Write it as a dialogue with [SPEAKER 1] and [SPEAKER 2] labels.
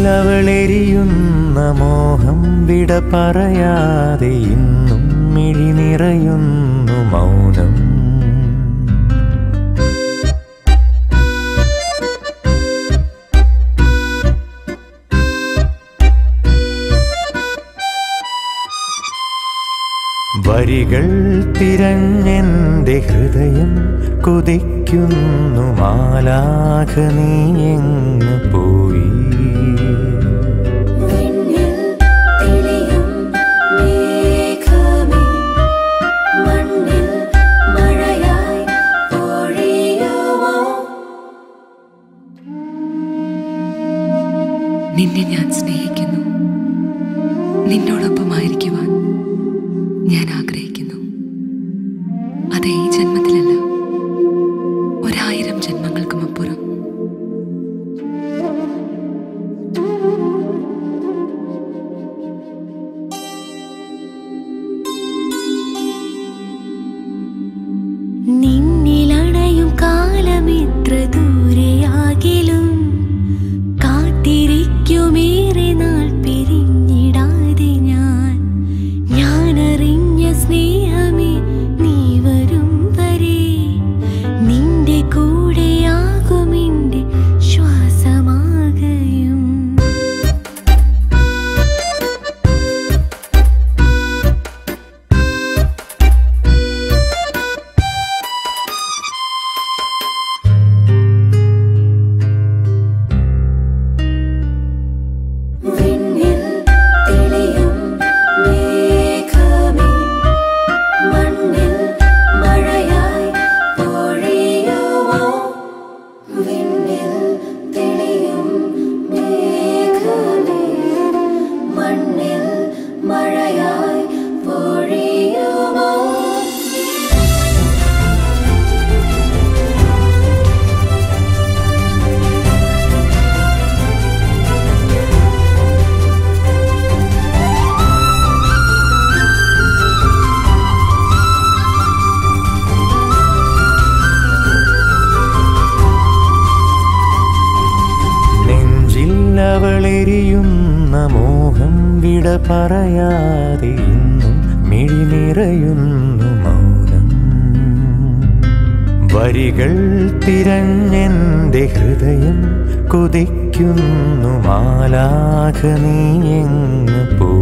[SPEAKER 1] അവളെരിയുന്ന മോഹം വിട പറയാതെ ഇന്നും മിഴി നിറയുന്നു മൗനം വരികൾ തിരഞ്ഞെന്റെ ഹൃദയം കുതിക്കുന്നു മാലാഖ നീ എങ്ങ് പോയി
[SPEAKER 2] വിണ്ണിൽ തെളിയും മേഘമേ മണ്ണിൽ മഴയായി പൊഴിയുമോ
[SPEAKER 3] നിന്നെ ഞാൻ സ്നേഹിക്കുന്നു നിന്നോടൊപ്പമായിരിക്കുവാൻ ഞാൻ ആഗ്രഹിക്കുന്നു അത് ഈ ജന്മത്തിലല്ല ഒരായിരം ജന്മങ്ങൾക്കും അപ്പുറം
[SPEAKER 2] നിന്നിലണയും കാലമിത്ര ദൂരെയാകിലും കാത്തിരിക്കുമേറെ നാൾ പിരിഞ്ഞിടാതെ ഞാൻ ഞാനറിഞ്ഞ സ്നേഹമേ നീ വരും വരെ നിന്റെ കൂടെയാകുമെന്റെ ശ്വാസമാകയും വിണ്ണിൽ തെളിയും മേഘമേ മണ്ണിൽ മഴയായി പൊഴിയുമോ വിണ്ണിൽ തെളിയും മേഘമേ മണ്ണിൽ മഴയായി പൊഴിയുമോ
[SPEAKER 1] നെഞ്ചിൽ അവളെരിയുന്ന മോഹം വിട പറയാതെ ഇന്നും മിഴി നിറയുന്നു മൗനം വരികൾ തിരഞ്ഞെന്റെ ഹൃദയം കുതിക്കുന്നു മാലാഖ നീ എങ്ങ് പോ